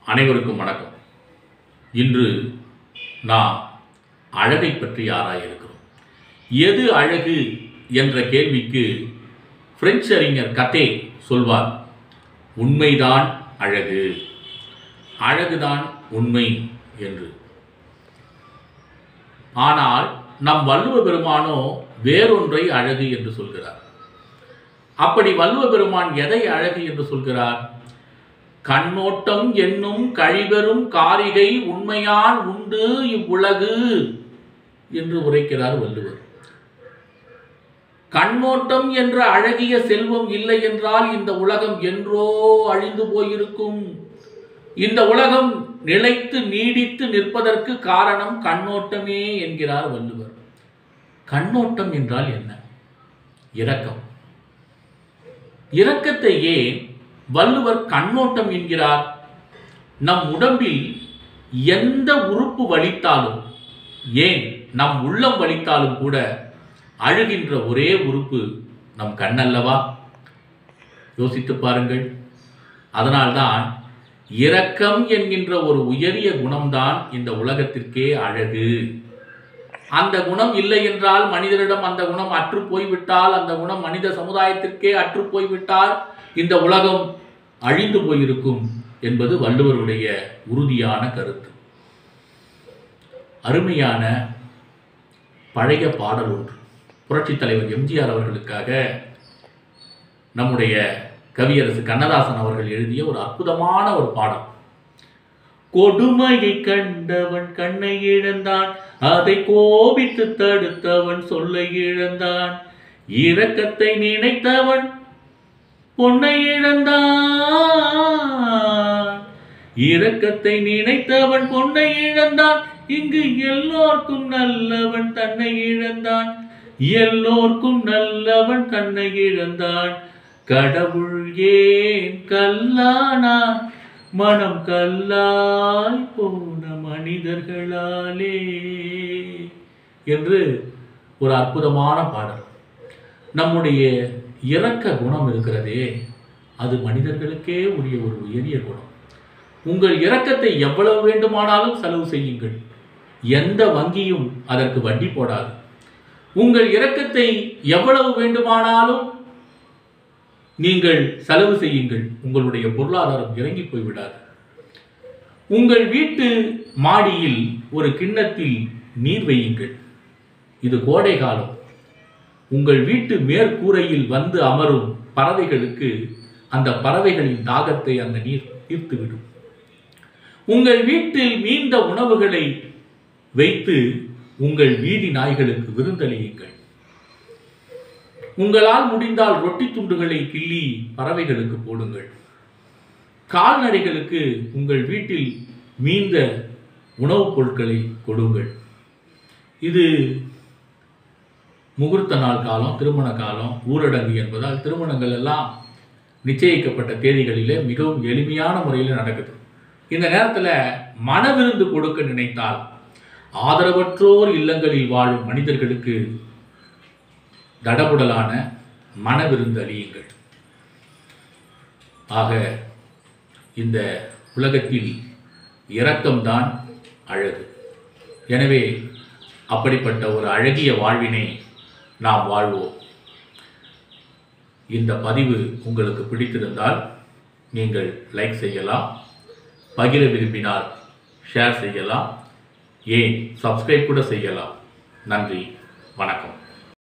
அனைவருக்கும் வணக்கம் இன்று நாம் அழகை பற்றி ஆராய இருக்கிறோம் எது அழகு என்ற கேள்விக்கு பிரெஞ்சு அறிஞர் கத்தே சொல்வார் உண்மைதான் அழகு அழகுதான் உண்மை என்று ஆனால் நம் வள்ளுவ பெருமானோ வேறொன்றை அழகு என்று சொல்கிறார் அப்படி வள்ளுவ பெருமான் எதை அழகு என்று சொல்கிறார் கண்ணோட்டம் என்னும் கழிவெறும் காரிகை உண்மையான் உண்டு இவ்வுலகு என்று உரைக்கிறார் வள்ளுவர் கண்ணோட்டம் என்ற அழகிய செல்வம் இல்லை என்றால் இந்த உலகம் என்றோ அழிந்து போயிருக்கும் இந்த உலகம் நிலைத்து நீடித்து நிற்பதற்கு காரணம் கண்ணோட்டமே என்கிறார் வள்ளுவர் கண்ணோட்டம் என்றால் என்ன இரக்கம் இரக்கத்தை ஏன் வள்ளுவர் கண்ணோட்டம் என்கிறார் நம் உடம்பில் எந்த உறுப்பு வலித்தாலும் ஏன் நம் உள்ளம் வலித்தாலும் கூட அழுகின்ற ஒரே உறுப்பு நம் கண்ணல்லவா யோசித்து பாருங்கள் அதனால்தான் இரக்கம் என்கின்ற ஒரு உயரிய குணம்தான் இந்த உலகத்திற்கே அழகு அந்த குணம் இல்லை என்றால் மனிதரிடம் அந்த குணம் அற்று போய்விட்டால் அந்த குணம் மனித சமுதாயத்திற்கே அற்று போய்விட்டால் இந்த உலகம் அழிந்து போயிருக்கும் என்பது வள்ளுவருடைய உறுதியான கருத்து அருமையான பழைய பாடல் ஒன்று புரட்சித் தலைவர் எம்ஜிஆர் அவர்களுக்காக நம்முடைய கவியரசு கண்ணதாசன் அவர்கள் எழுதிய ஒரு அற்புதமான ஒரு பாடல் கொடுமையை கண்டவன் கண்ணை இழந்தான் அதை கோபித்து தடுத்தவன் சொல்லை இழந்தான் இரக்கத்தை நினைத்தவன் பொன்னை இழந்தான் இரக்கத்தை நினைத்தவன் பொன்னை இழந்தான் இங்கு எல்லோர்க்கும் நல்லவன் தன்னை இழந்தான் எல்லோர்க்கும் நல்லவன் தன்னை இழந்தான் கடவுள் ஏன் கல்லானான் மனம் கல்லாய் போன மனிதர்களாலே என்று ஒரு அற்புதமான பாடல் நம்முடைய இரக்க குணம் இருக்கிறதே அது மனிதர்களுக்கே உரிய ஒரு உயரிய குணம் உங்கள் இரக்கத்தை எவ்வளவு வேண்டுமானாலும் செலவு செய்யுங்கள் எந்த வங்கியும் அதற்கு வட்டி போடாது உங்கள் இரக்கத்தை எவ்வளவு வேண்டுமானாலும் நீங்கள் செலவு செய்யுங்கள் உங்களுடைய பொருளாதாரம் இறங்கி போய்விடாது உங்கள் வீட்டு மாடியில் ஒரு கிண்ணத்தில் நீர் வையுங்கள் இது கோடை காலம் உங்கள் வீட்டு மேற்கூரையில் வந்து அமரும் பறவைகளுக்கு அந்த பறவைகளின் தாகத்தை அந்த நீர் தீர்த்துவிடும் உங்கள் வீட்டில் மீந்த உணவுகளை வைத்து உங்கள் வீதி நாய்களுக்கு விருந்தளியுங்கள் உங்களால் முடிந்தால் ரொட்டி துண்டுகளை கிள்ளி பறவைகளுக்கு போடுங்கள் கால்நடைகளுக்கு உங்கள் வீட்டில் மீந்த உணவுப் பொருட்களை கொடுங்கள் இது முகூர்த்த நாள் காலம் திருமண காலம் ஊரடங்கு என்பதால் திருமணங்கள் எல்லாம் நிச்சயிக்கப்பட்ட தேதிகளிலே மிகவும் எளிமையான முறையில் நடக்குது இந்த நேரத்தில் மனவிருந்து கொடுக்க நினைத்தால் ஆதரவற்றோர் இல்லங்களில் வாழும் மனிதர்களுக்கு தடபுடலான மனவிருந்து அழியுங்கள் ஆக இந்த உலகத்தில் இரக்கம்தான் அழகு எனவே அப்படிப்பட்ட ஒரு அழகிய வாழ்வினை நாம் வாழ்வோம் இந்த பதிவு உங்களுக்கு பிடித்திருந்தால் நீங்கள் லைக் செய்யலாம் பகிர விரும்பினால் ஷேர் செய்யலாம் ஏன் சப்ஸ்கிரைப் கூட செய்யலாம் நன்றி வணக்கம்